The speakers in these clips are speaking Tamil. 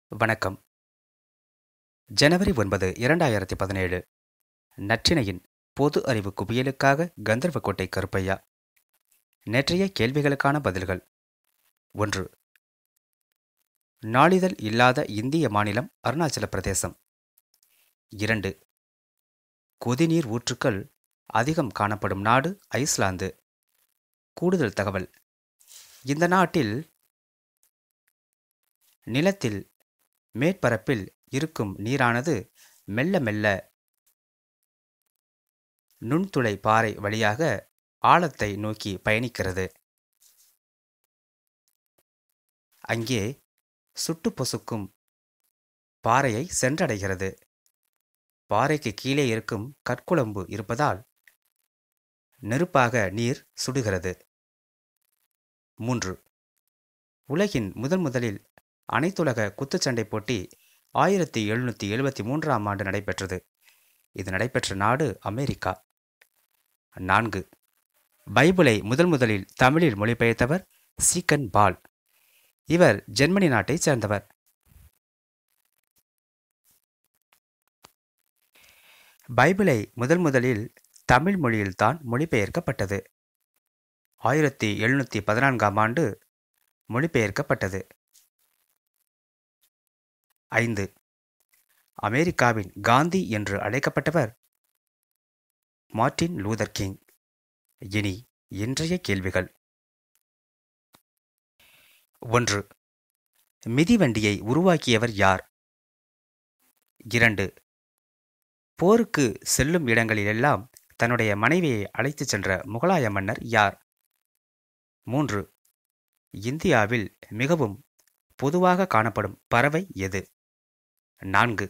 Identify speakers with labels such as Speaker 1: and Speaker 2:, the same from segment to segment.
Speaker 1: வணக்கம் ஜனவரி ஒன்பது இரண்டாயிரத்தி பதினேழு நற்றினையின் பொது அறிவு குவியலுக்காக கந்தர்வக்கோட்டை கருப்பையா நேற்றைய கேள்விகளுக்கான பதில்கள் ஒன்று நாளிதழ் இல்லாத இந்திய மாநிலம் அருணாச்சல பிரதேசம் இரண்டு கொதிநீர் ஊற்றுக்கள் அதிகம் காணப்படும் நாடு ஐஸ்லாந்து கூடுதல் தகவல் இந்த நாட்டில் நிலத்தில் மேற்பரப்பில் இருக்கும் நீரானது மெல்ல மெல்ல நுண்துளை பாறை வழியாக ஆழத்தை நோக்கி பயணிக்கிறது அங்கே சுட்டு பொசுக்கும் பாறையை சென்றடைகிறது பாறைக்கு கீழே இருக்கும் கற்குழம்பு இருப்பதால் நெருப்பாக நீர் சுடுகிறது மூன்று உலகின் முதன் முதலில் அனைத்துலக குத்துச்சண்டை போட்டி ஆயிரத்தி எழுநூற்றி எழுபத்தி மூன்றாம் ஆண்டு நடைபெற்றது இது நடைபெற்ற நாடு அமெரிக்கா நான்கு பைபிளை முதல் முதலில் தமிழில் மொழிபெயர்த்தவர் சீக்கன் பால் இவர் ஜெர்மனி நாட்டைச் சேர்ந்தவர் பைபிளை முதல் முதலில் தமிழ் மொழியில்தான் மொழிபெயர்க்கப்பட்டது ஆயிரத்தி எழுநூற்றி பதினான்காம் ஆண்டு மொழிபெயர்க்கப்பட்டது ஐந்து அமெரிக்காவின் காந்தி என்று அழைக்கப்பட்டவர் மார்ட்டின் லூதர் கிங் இனி இன்றைய கேள்விகள் ஒன்று மிதிவண்டியை உருவாக்கியவர் யார் இரண்டு போருக்கு செல்லும் இடங்களிலெல்லாம் தன்னுடைய மனைவியை அழைத்துச் சென்ற முகலாய மன்னர் யார் மூன்று இந்தியாவில் மிகவும் பொதுவாக காணப்படும் பறவை எது நான்கு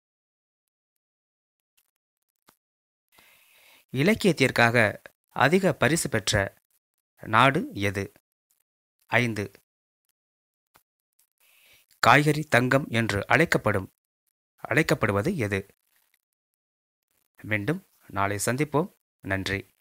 Speaker 1: இலக்கியத்திற்காக அதிக பரிசு பெற்ற நாடு எது ஐந்து காய்கறி தங்கம் என்று அழைக்கப்படும் அழைக்கப்படுவது எது மீண்டும் நாளை சந்திப்போம் நன்றி